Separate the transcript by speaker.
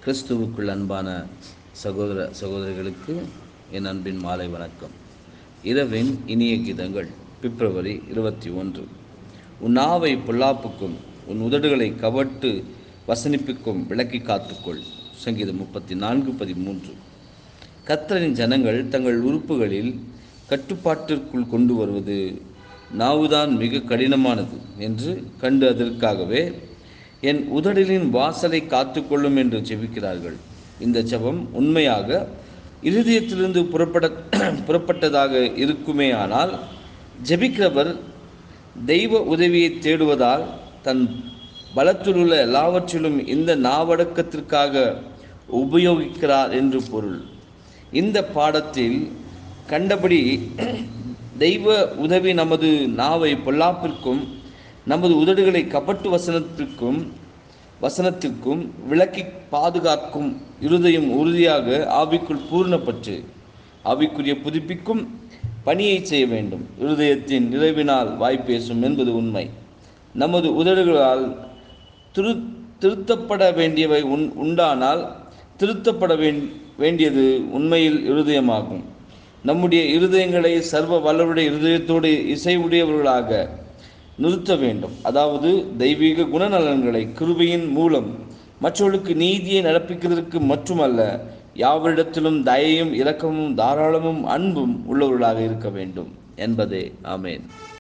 Speaker 1: கிறிஸ்துவுக்குள் அன்பான சகோதர சகோதரிகளுக்கு என் அன்பின் மாலை வணக்கம் இரவின் இனிய கீதங்கள் பிப்ரவரி இருபத்தி ஒன்று உன் நாவை பொல்லாப்புக்கும் உன் உதடுகளை கவட்டு வசனிப்புக்கும் விளக்கி காத்துக்கொள் சங்கீதம் முப்பத்தி நான்கு பதிமூன்று கத்தரின் ஜனங்கள் தங்கள் உறுப்புகளில் கட்டுப்பாட்டிற்குள் கொண்டு வருவது நாவுதான் மிக கடினமானது என்று கண்டு அதற்காகவே என் உதடலின் வாசலை காத்துக்கொள்ளும் என்று ஜெபிக்கிறார்கள் இந்த ஜெபம் உண்மையாக இருதயத்திலிருந்து புறப்பட புறப்பட்டதாக இருக்குமே ஆனால் ஜெபிக்கிறவர் தெய்வ உதவியை தேடுவதால் தன் பலத்திலுள்ள எல்லாவற்றிலும் இந்த நாவடக்கத்திற்காக உபயோகிக்கிறார் என்று பொருள் இந்த பாடத்தில் கண்டபடி தெய்வ உதவி நமது நாவை பொல்லாப்பிற்கும் நமது உதடுகளை கபட்டு வசனத்திற்கும் வசனத்திற்கும் விளக்கி பாதுகாக்கும் இருதயம் உறுதியாக ஆவிக்குள் பூர்ணப்பட்டு ஆவிக்குரிய புதுப்பிக்கும் பணியை செய்ய வேண்டும் இருதயத்தின் நிறைவினால் வாய் பேசும் என்பது உண்மை நமது உதடுகளால் திரு திருத்தப்பட வேண்டியவை உண் உண்டானால் திருத்தப்பட வேண்டியது உண்மையில் இருதயமாகும் நம்முடைய இருதயங்களை சர்வ வல்லவருடைய இருதயத்தோடு இசைவுடையவர்களாக நிறுத்த வேண்டும் அதாவது தெய்வீக குணநலன்களை கிருபையின் மூலம் மற்றவர்களுக்கு நீதியை நடப்பிக்கிறதற்கு மட்டுமல்ல யாவரிடத்திலும் தயையும் இரக்கமும் தாராளமும் அன்பும் உள்ளவர்களாக இருக்க வேண்டும் என்பதே ஆமேன்